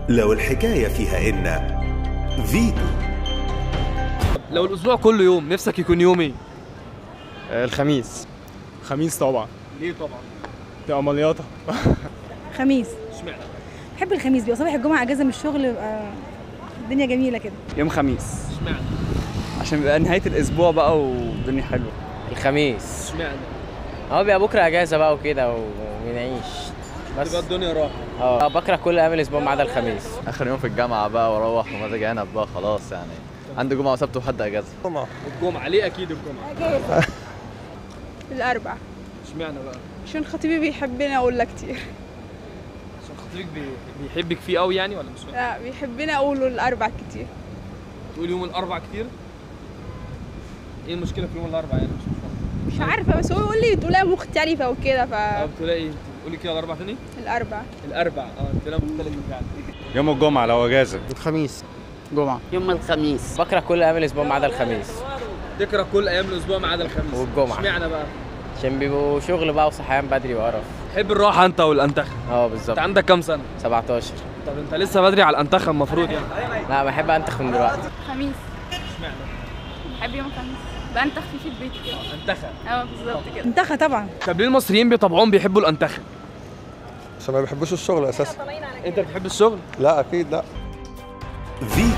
لو الحكاية فيها إن فيتو لو الاسبوع كله يوم نفسك يكون يوم ايه الخميس خميس طبعا ليه طبعا تبقى مليطه خميس اشمعنى بحب الخميس بيبقى صباح الجمعه اجازه من الشغل بيبقى الدنيا جميله كده يوم خميس اشمعنى عشان بيبقى نهاية الأسبوع بقى والدنيا حلوة الخميس اشمعنى هو بيبقى بكره اجازه بقى وكده و- ونعيش بس تبقى الدنيا راحه اه بكره كل ايام الاسبوع ما عدا الخميس اخر يوم في الجامعه بقى واروح ومزاج عنب بقى خلاص يعني عندي جمعه وسبت وحد اجازه الجمعه ليه اكيد الجمعه الأربع اشمعنى بقى عشان خطيبي بيحبني أقولها كتير عشان خاطرك بي... بيحبك فيه قوي يعني ولا مش فاهم لا بيحبني أقوله الأربع كتير تقول يوم الاربع كتير ايه المشكله في يوم الاربع يعني مش فاهم مش عارفة بس هو يقول لي تقولها مختلفة وكده طب تلاقي ايه تقولي كده الاربع تاني فالأربع الاربع اه كلام مختلف فعلا يوم الجمعه لو اجازه الخميس جمعة يوم الخميس بكره كل ايام الاسبوع ما عدا الخميس تكره كل ايام الاسبوع ما عدا الخميس والجمعة. اشمعنى بقى عشان بيبقوا شغل بقى وصحيان بدري وقرف تحب الراحه انت والانتخه اه انت بالظبط عندك كام سنه 17 طب انت لسه بدري على الانتخه المفروض يعني لا بحب انتخ من دلوقتي خميس اشمعنى بحب يوم الخميس بنتخ فيه في البيت كده انتخه اه بالظبط كده انتخى طبعا طب ليه المصريين بطبعهم بيحبوا الانتخه عشان ما بيحبوش الشغل اساسا انت بتحب الشغل لا اكيد لا فيتو